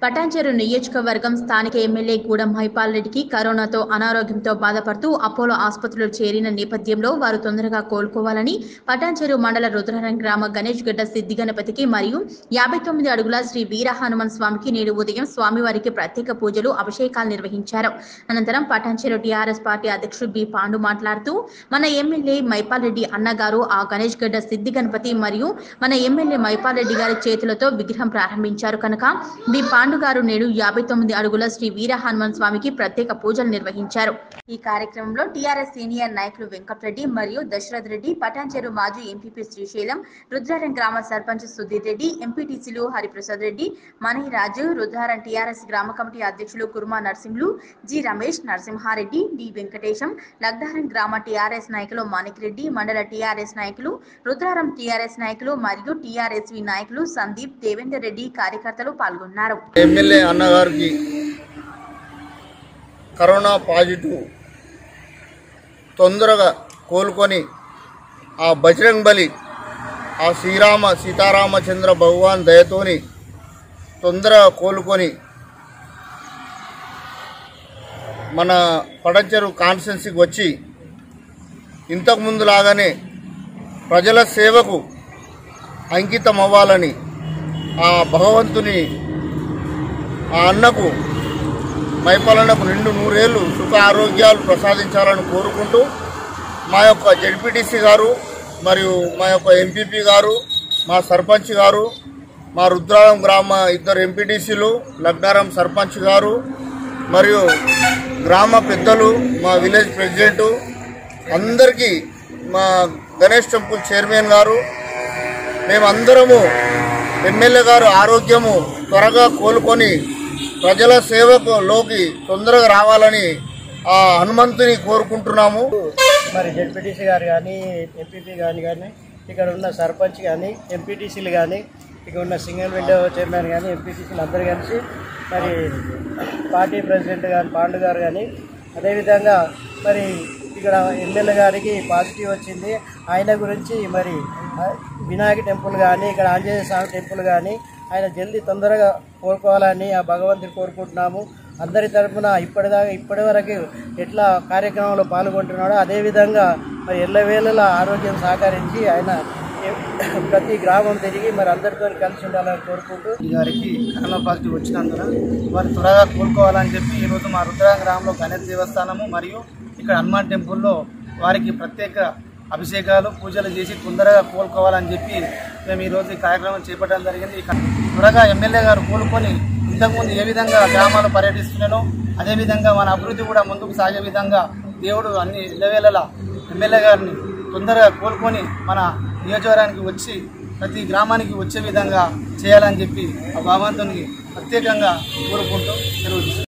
పటాన్చెరు నియోజకవర్గం స్థానిక ఎమ్మెల్యే గూడెం మైపాల్ రెడ్డికి కరోనాతో అనారోగ్యంతో బాధపడుతూ అపోలో ఆసుపత్రిలో చేరిన నేపథ్యంలో వారు తొందరగా కోలుకోవాలని పటాన్చెరు మండల రుద్రవరం గ్రామ గణేష్ గడ్డ సిద్ధి గణపతికి మరియు యాభై తొమ్మిది అడుగుల శ్రీ వీర హనుమాన్ స్వామికి నేడు ఉదయం స్వామివారికి ప్రత్యేక పూజలు అభిషేకాలు నిర్వహించారు అనంతరం పటాన్చెరు టీఆర్ఎస్ పార్టీ అధ్యక్షుడు బి పాండు మాట్లాడుతూ మన ఎమ్మెల్యే మైపాల్ రెడ్డి అన్నగారు ఆ గణేష్ గడ్డ సిద్ధి గణపతి మరియు మన ఎమ్మెల్యే మైపాల్ రెడ్డి గారి చేతులతో విగ్రహం ప్రారంభించారు కనుక బి పాండు గారు నేడు యాభై తొమ్మిది అడుగుల శ్రీ వీర హనుమాన్ స్వామికి ప్రత్యేక పూజలు నిర్వహించారు ఈ కార్యక్రమంలో టీఆర్ఎస్ సీనియర్ నాయకులు వెంకటరెడ్డి మరియు దశరథ్ రెడ్డి పటాన్చెరు మాజీ ఎంపీపీ శ్రీశైలం రుద్రారం గ్రామ సర్పంచ్ సుధీర్ రెడ్డి ఎంపీటీసీలు హరిప్రసాద్ రెడ్డి మనీరాజు రుద్రారం టీఆర్ఎస్ గ్రామ కమిటీ అధ్యక్షులు కుర్మా నర్సింహులు జి రమేష్ నరసింహారెడ్డి డి వెంకటేశం లగ్దారం గ్రామ టీఆర్ఎస్ నాయకులు మాణిక్ రెడ్డి మండల టీఆర్ఎస్ నాయకులు రుద్రారం టీఆర్ఎస్ నాయకులు మరియు టీఆర్ఎస్వి నాయకులు సందీప్ దేవేందర్ రెడ్డి కార్యకర్తలు పాల్గొన్నారు ఎమ్మెల్యే అన్నగారికి కరోనా పాజిటివ్ తొందరగా కోలుకొని ఆ బజరంగ్ బలి ఆ శ్రీరామ సీతారామచంద్ర భగవాన్ దయతోని తొందరగా కోలుకొని మన పడంచెరు కాన్స్టెన్సీకి వచ్చి ఇంతకుముందు లాగానే ప్రజల సేవకు అంకితం అవ్వాలని ఆ భగవంతుని ఆ అన్నకు మైపాలన్నకు నిండు నూరేళ్లు సుఖ ఆరోగ్యాలు ప్రసాదించాలని కోరుకుంటూ మా యొక్క జడ్పీటీసీ గారు మరియు మా యొక్క ఎంపీపీ గారు మా సర్పంచ్ గారు మా రుద్రారం గ్రామ ఇద్దరు ఎంపీటీసీలు లగ్నారం సర్పంచ్ గారు మరియు గ్రామ పెద్దలు మా విలేజ్ ప్రెసిడెంటు అందరికీ మా గణేష్ టెంపుల్ చైర్మన్ గారు మేమందరము ఎమ్మెల్యే గారు ఆరోగ్యము త్వరగా కోలుకొని ప్రజల సేవకులోకి తొందరగా రావాలని ఆ హనుమంతుని కోరుకుంటున్నాము మరి జెడ్పీటీసీ గారు కానీ ఎంపీపీ కానీ కానీ ఇక్కడ ఉన్న సర్పంచ్ కానీ ఎంపీటీసీలు కానీ ఇక్కడ ఉన్న సింగిల్ విండో చైర్మన్ కానీ ఎంపీటీసీలు అందరూ కలిసి మరి పార్టీ ప్రెసిడెంట్ కానీ పాండు గారు కానీ అదేవిధంగా మరి ఇక్కడ ఎమ్మెల్యే గారికి పాజిటివ్ వచ్చింది ఆయన గురించి మరి ఆ, వినాయక టెంపుల్ కానీ ఇక్కడ ఆంజనేయ స్వామి టెంపుల్ కానీ ఆయన జల్దీ తొందరగా కోరుకోవాలని ఆ భగవంతుని కోరుకుంటున్నాము అందరి తరఫున ఇప్పటిదాకా ఇప్పటి వరకు ఎట్లా కార్యక్రమంలో పాల్గొంటున్నాడో అదేవిధంగా మరి ఎల్లవేళలా ఆరోగ్యం సహకరించి ఆయన ఏ- ప్రతి గ్రామం తిరిగి మరి అందరితో కలిసి ఉండాలని కోరుకుంటూ గారికి కరోనా పాజిటివ్ వచ్చినందున వారు త్వరగా కోలుకోవాలని చెప్పి ఈరోజు మా రుద్రా గ్రామంలో గణేష్ దేవస్థానము మరియు ఇక్కడ హనుమాన్ టెంపుల్లో వారికి ప్రత్యేక అభిషేకాలు పూజలు చేసి తొందరగా కోలుకోవాలని చెప్పి మేము ఈరోజు ఈ కార్యక్రమం చేపట్టడం జరిగింది ఇక త్వరగా ఎమ్మెల్యే గారు కోలుకొని ఇంతకుముందు ఏ విధంగా గ్రామాలు పర్యటిస్తున్నానో అదేవిధంగా మన అభివృద్ధి కూడా ముందుకు సాగే విధంగా దేవుడు అన్ని ఇళ్ళవేళలా ఎమ్మెల్యే గారిని తొందరగా కోలుకొని మన నియోజకవర్గానికి వచ్చి ప్రతి గ్రామానికి వచ్చే విధంగా చేయాలని చెప్పి ఆ భగవంతునికి ప్రత్యేకంగా కోరుకుంటూ జరుగుతుంది